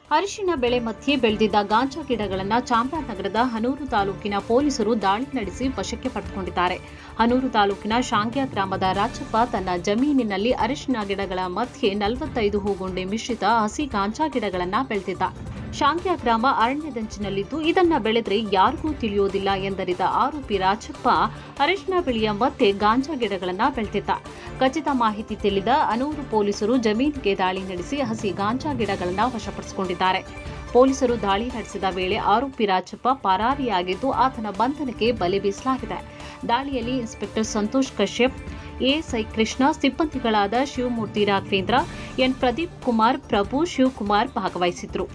ಅರಿಶಿನ ಬೆಳೆ ಮಧ್ಯೆ ಬೆಳೆದಿದ್ದ ಗಾಂಜಾ ಗಿಡಗಳನ್ನು ಚಾಮರಾಜನಗರದ ಹನೂರು ತಾಲೂಕಿನ ಪೊಲೀಸರು ದಾಳಿ ನಡೆಸಿ ವಶಕ್ಕೆ ಪಡೆದುಕೊಂಡಿದ್ದಾರೆ ಹನೂರು ತಾಲೂಕಿನ ಶಾಂಗ್ಯ ಗ್ರಾಮದ ರಾಜಪ್ಪ ತನ್ನ ಜಮೀನಿನಲ್ಲಿ ಅರಿಶಿನ ಗಿಡಗಳ ಮಧ್ಯೆ ನಲವತ್ತೈದು ಹೂಗುಂಡೆ ಮಿಶ್ರಿತ ಹಸಿ ಗಾಂಜಾ ಗಿಡಗಳನ್ನು ಬೆಳೆದಿದ್ದ ಶಾಂಗ್ಯ ಗ್ರಾಮ ಅರಣ್ಯದಂಚಿನಲ್ಲಿದ್ದು ಇದನ್ನ ಬೆಳೆದ್ರೆ ಯಾರಿಗೂ ತಿಳಿಯೋದಿಲ್ಲ ಎಂದರಿದ ಆರೋಪಿ ರಾಜಪ್ಪ ಅರಿಶಿನ ಬೆಳೆಯ ಮತ್ತೆ ಗಾಂಜಾ ಗಿಡಗಳನ್ನ ಬೆಳೆದಿದ್ದ ಖಚಿತ ಮಾಹಿತಿ ತಿಳಿದ ಅನೂರು ಪೊಲೀಸರು ಜಮೀನಿಗೆ ದಾಳಿ ನಡೆಸಿ ಹಸಿ ಗಾಂಜಾ ಗಿಡಗಳನ್ನ ವಶಪಡಿಸಿಕೊಂಡಿದ್ದಾರೆ ಪೊಲೀಸರು ದಾಳಿ ನಡೆಸಿದ ವೇಳೆ ಆರೋಪಿ ರಾಜಪ್ಪ ಪರಾರಿಯಾಗಿದ್ದು ಆತನ ಬಂಧನಕ್ಕೆ ಬಲೆ ಬೀಸಲಾಗಿದೆ ದಾಳಿಯಲ್ಲಿ ಇನ್ಸ್ಪೆಕ್ಟರ್ ಸಂತೋಷ್ ಕಶ್ಯಪ್ ಎಎಸ್ಐ ಕೃಷ್ಣ ಸಿಬ್ಬಂದಿಗಳಾದ ಶಿವಮೂರ್ತಿ ರಾಘವೇಂದ್ರ ಎನ್ ಪ್ರದೀಪ್ ಕುಮಾರ್ ಪ್ರಭು ಶಿವಕುಮಾರ್ ಭಾಗವಹಿಸಿದ್ರು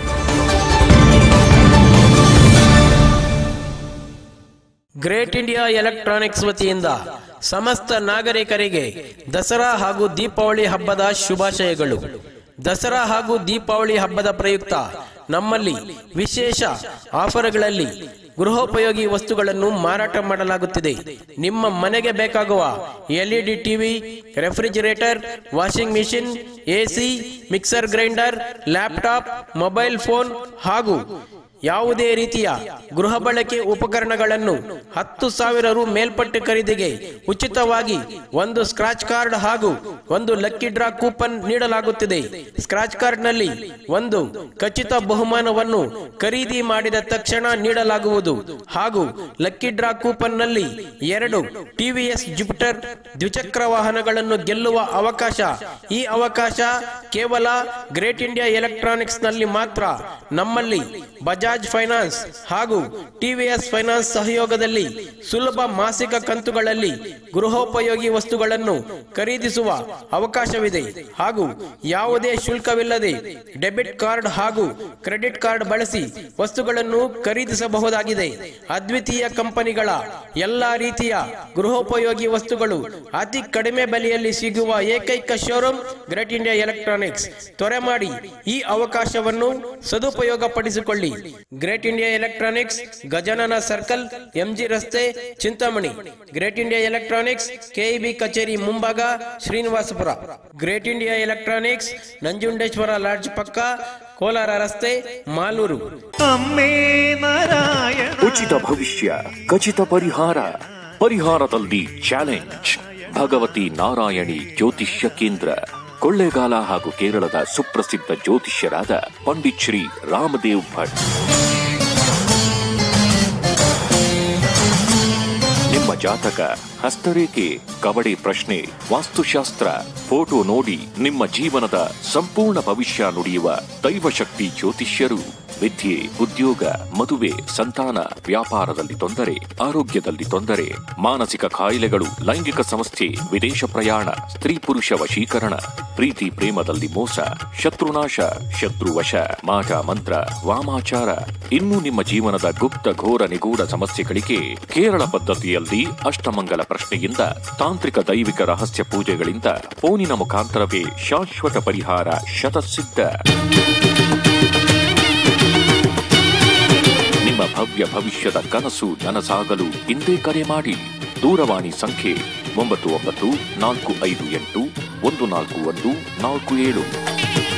ಗ್ರೇಟ್ ಇಂಡಿಯಾ ಎಲೆಕ್ಟ್ರಾನಿಕ್ಸ್ ವತಿಯಿಂದ ಸಮಸ್ತ ನಾಗರಿಕರಿಗೆ ದಸರಾ ಹಾಗೂ ದೀಪಾವಳಿ ಹಬ್ಬದ ಶುಭಾಶಯಗಳು ದಸರಾ ಹಾಗೂ ದೀಪಾವಳಿ ಹಬ್ಬದ ಪ್ರಯುಕ್ತ ನಮ್ಮಲ್ಲಿ ವಿಶೇಷ ಆಫರ್ಗಳಲ್ಲಿ ಗೃಹೋಪಯೋಗಿ ವಸ್ತುಗಳನ್ನು ಮಾರಾಟ ಮಾಡಲಾಗುತ್ತಿದೆ ನಿಮ್ಮ ಮನೆಗೆ ಬೇಕಾಗುವ LED TV refrigerator washing machine AC mixer grinder laptop mobile phone ಹಾಗೂ ಯಾವುದೇ ರೀತಿಯ ಗೃಹ ಬಳಕೆ ಉಪಕರಣಗಳನ್ನು ಹತ್ತು ಸಾವಿರ ರು ಮೇಲ್ಪಟ್ಟ ಖರೀದಿಗೆ ಉಚಿತವಾಗಿ ಒಂದು ಸ್ಕ್ರಾಚ್ ಕಾರ್ಡ್ ಹಾಗೂ ಒಂದು ಲಕ್ಕಿ ಡ್ರಾ ಕೂಪನ್ ನೀಡಲಾಗುತ್ತಿದೆ ಸ್ಕ್ರಾಚ್ ಕಾರ್ಡ್ನಲ್ಲಿ ಒಂದು ಖಚಿತ ಬಹುಮಾನವನ್ನು ಖರೀದಿ ಮಾಡಿದ ತಕ್ಷಣ ನೀಡಲಾಗುವುದು ಹಾಗೂ ಲಕ್ಕಿ ಡ್ರಾ ಕೂಪನ್ನಲ್ಲಿ ಎರಡು ಟಿವಿಎಸ್ ಜುಪಿಟರ್ ದ್ವಿಚಕ್ರ ವಾಹನಗಳನ್ನು ಗೆಲ್ಲುವ ಅವಕಾಶ ಈ ಅವಕಾಶ ಕೇವಲ ಗ್ರೇಟ್ ಇಂಡಿಯಾ ಎಲೆಕ್ಟ್ರಾನಿಕ್ಸ್ ನಲ್ಲಿ ಮಾತ್ರ ನಮ್ಮಲ್ಲಿ ಬಜಾಜ್ ಫೈನಾನ್ಸ್ ಹಾಗೂ ಟಿವಿಎಸ್ ಫೈನಾನ್ಸ್ ಸಹಯೋಗದಲ್ಲಿ ಸುಲಭ ಮಾಸಿಕ ಕಂತುಗಳಲ್ಲಿ ಗೃಹೋಪಯೋಗಿ ವಸ್ತುಗಳನ್ನು ಖರೀದಿಸುವ ಅವಕಾಶವಿದೆ ಹಾಗೂ ಯಾವುದೇ ಶುಲ್ಕವಿಲ್ಲದೆ ಡೆಬಿಟ್ ಕಾರ್ಡ್ ಹಾಗೂ ಕ್ರೆಡಿಟ್ ಕಾರ್ಡ್ ಬಳಸಿ ವಸ್ತುಗಳನ್ನು ಖರೀದಿಸಬಹುದಾಗಿದೆ ಅದ್ವಿತೀಯ ಕಂಪನಿಗಳ ಎಲ್ಲಾ ರೀತಿಯ ಗೃಹೋಪಯೋಗಿ ವಸ್ತುಗಳು ಅತಿ ಕಡಿಮೆ ಬೆಲೆಯಲ್ಲಿ ಸಿಗುವ ಏಕೈಕ ಶೋರೂಮ್ ಗ್ರೇಟ್ ಇಂಡಿಯಾ ಎಲೆಕ್ಟ್ರಾನಿಕ್ಸ್ ತ್ವರೆ ಮಾಡಿ ಈ ಅವಕಾಶವನ್ನು ಸದುಪಯೋಗ ಪಡಿಸಿಕೊಳ್ಳಿ Great India Electronics Gajanana circle MG ರಸ್ತೆ Chintamani Great India Electronics KEB ಕಚೇರಿ ಮುಂಭಾಗ Srinivasapura Great India Electronics Nanjundeshwara lodge ಪಕ್ಕ ಕೋಲಾರ ರಸ್ತೆ ಮಾಲೂರು ಅಮ್ಮೇ ನಾರಾಯಣ ಉಚಿತ ಭವಿಷ್ಯ ಖಚಿತ ಪರಿಹಾರ ಪರಿಹಾರದಲ್ಲಿ ಚಾಲೆಂಜ್ ಭಗವತಿ ನಾರಾಯಣಿ ಜ್ಯೋತಿಷ್ಯ ಕೇಂದ್ರ ಕೊಳ್ಳೇಗಾಲ ಹಾಗೂ ಕೇರಳದ ಸುಪ್ರಸಿದ್ಧ ಜ್ಯೋತಿಷ್ಯರಾದ ಪಂಡಿತ್ ಶ್ರೀ ರಾಮದೇವ್ ಭಟ್ ನಿಮ್ಮ ಜಾತಕ ಹಸ್ತರೇಖೆ ಕವಡೆ ಪ್ರಶ್ನೆ ವಾಸ್ತುಶಾಸ್ತ್ರ ಫೋಟೋ ನೋಡಿ ನಿಮ್ಮ ಜೀವನದ ಸಂಪೂರ್ಣ ಭವಿಷ್ಯ ನುಡಿಯುವ ದೈವಶಕ್ತಿ ಜ್ಯೋತಿಷ್ಯರು ವಿದ್ಯೆ ಉದ್ಯೋಗ ಮದುವೆ ಸಂತಾನ ವ್ಯಾಪಾರದಲ್ಲಿ ತೊಂದರೆ ಆರೋಗ್ಯದಲ್ಲಿ ತೊಂದರೆ ಮಾನಸಿಕ ಕಾಯಿಲೆಗಳು ಲೈಂಗಿಕ ಸಮಸ್ಯೆ ವಿದೇಶ ಪ್ರಯಾಣ ಸ್ತ್ರೀ ಪುರುಷ ವಶೀಕರಣ ಪ್ರೀತಿ ಪ್ರೇಮದಲ್ಲಿ ಮೋಸ ಶತ್ರುನಾಶ ಶತ್ರುವಶ ಮಾಟ ಮಂತ್ರ ವಾಮಾಚಾರ ಇನ್ನು ನಿಮ್ಮ ಜೀವನದ ಗುಪ್ತ ಘೋರ ನಿಗೂಢ ಸಮಸ್ಯೆಗಳಿಗೆ ಕೇರಳ ಪದ್ಧತಿಯಲ್ಲಿ ಅಷ್ಟಮಂಗಲ ಪ್ರಶ್ನೆಯಿಂದ ತಾಂತ್ರಿಕ ದೈವಿಕ ರಹಸ್ಯ ಪೂಜೆಗಳಿಂದ ಫೋನಿನ ಮುಖಾಂತರವೇ ಶಾಶ್ವತ ಪರಿಹಾರ ಶತಸಿದ್ಧ ನಿಮ್ಮ ಭವ್ಯ ಭವಿಷ್ಯದ ಕನಸು ನನಸಾಗಲು ಇಂದೇ ಕರೆ ಮಾಡಿ ದೂರವಾಣಿ ಸಂಖ್ಯೆ ಒಂಬತ್ತು ಒಂಬತ್ತು ನಾಲ್ಕು ಐದು ಎಂಟು ಒಂದು ನಾಲ್ಕು ಒಂದು ನಾಲ್ಕು ಏಳು